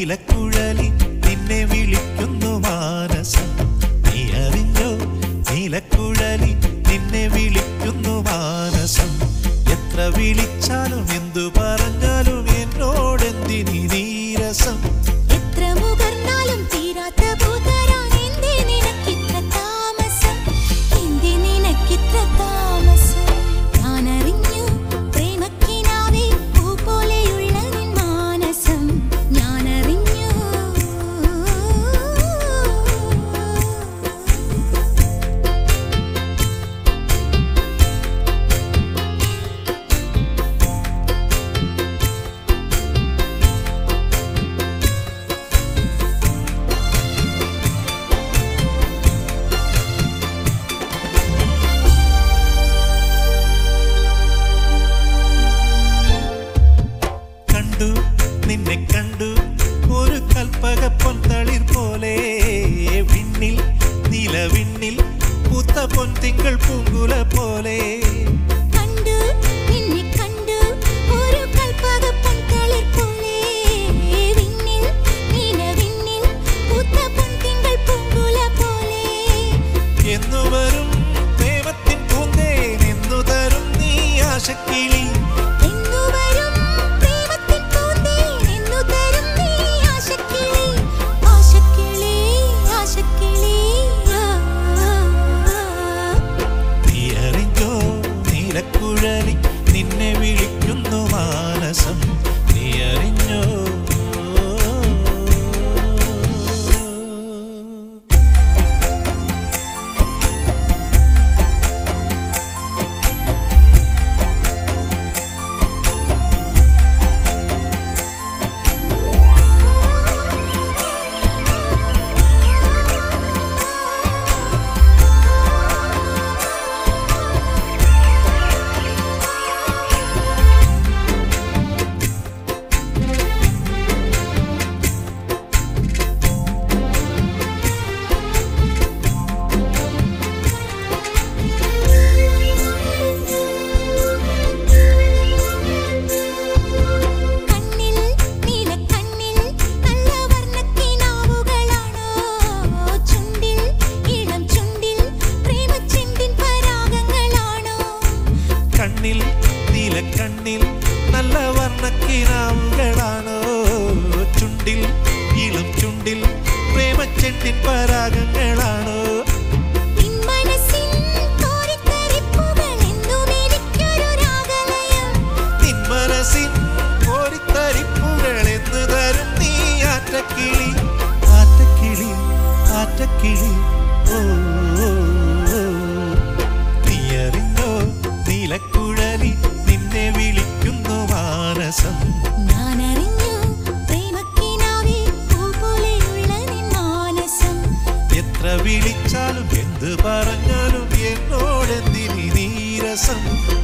നീലക്കുഴലി നിന്നെ വിളിക്കുന്നു മാനസം നീ അറിഞ്ഞോ നീലക്കുഴലി നിന്നെ വിളിക്കുന്നു മാനസം എത്ര വിളിച്ചാലും എന്തു പറഞ്ഞാലും എന്നോടെന്തിനി നീരസം എത്ര മുകർന്നാലും തീരാത്ത പൂതരാൻ എന്തേ നിനക്കിത്ര താമസം എന്തേ നിനക്കിത്ര താമസം ഞാൻ അറിഞ്ഞു പ്രേമക്കിനാവേ പൂ പോലെയുള്ള നിൻ മാനസം ഞാൻ അറിഞ്ഞു കണ്ടു നിന്നെ കണ്ടു ഒരു കൽപ്പക പൊന്തളിർ പോലെ വിണ്ണിൽ നിലവിണ്ണിൽ പൂത്ത പൊൻതിങ്കൾ പൂങ്കുല പോലെ കണ്ടു നിന്നെ കണ്ടു ഒരു കൽപ്പകപ്പൊൻ തളിർ പോലെ വിണ്ണിൽ നീലവിണ്ണിൽ പൂത്ത പൊൻതിങ്കൾ പൂങ്കുല പോലെ എന്നു വരും പ്രേമത്തിൻ പൂന്തേ നിന്നു തരും നീ ആശക്കിളി എന്നു വരും പ്രേമത്തിൻ പൂന്തേൻ എന്നു തരും നീ ആശക്കിളി ആശക്കിളി ആശക്കിളി ആ, ആ, ആ. നീ അറിഞ്ഞോ നീലക്കുഴലി നിന്നെ വിളിക്കുന്നു മാനസം നീ അറിഞ്ഞോ കണ്ണിൽ നീലക്കണ്ണിൽ നല്ല വർണ്ണക്കിനാവുകളാണോ ചുണ്ടിൽ ഇളം ചുണ്ടിൽ പ്രേമച്ചെണ്ടിൻ പരാഗങ്ങളാണോ കണ്ണിൽ നീലക്കണ്ണിൽ നല്ല വർണ്ണക്കിനാവുകളാണോ ചുണ്ടിൽ ഇളം ചുണ്ടിൽ പ്രേമച്ചെണ്ടിൻ പരാഗങ്ങളാണോ നിൻ മനസ്സിൻ കോരിത്തരിപ്പുകൾ എന്നും എനിക്കൊരു രാഗലയം നിൻ മനസ്സിൻ കോരിത്തരിപ്പുകൾ എന്ന് തരും നീ ആറ്റക്കിളി ആറ്റക്കിളി ആറ്റക്കിളി ഓ ഓ, ഓ. നീ അറിഞ്ഞോ നീലക്കുഴലി നിന്നെ വിളിക്കുന്നു മാനസം ഞാൻ അറിഞ്ഞു പ്രേമക്കിനാവേ പൂ പോലെയുള്ള നിൻ മാനസം എത്ര വിളിച്ചാലും എന്ത് പറഞ്ഞാലും എന്നോടെന്തിനി നീരസം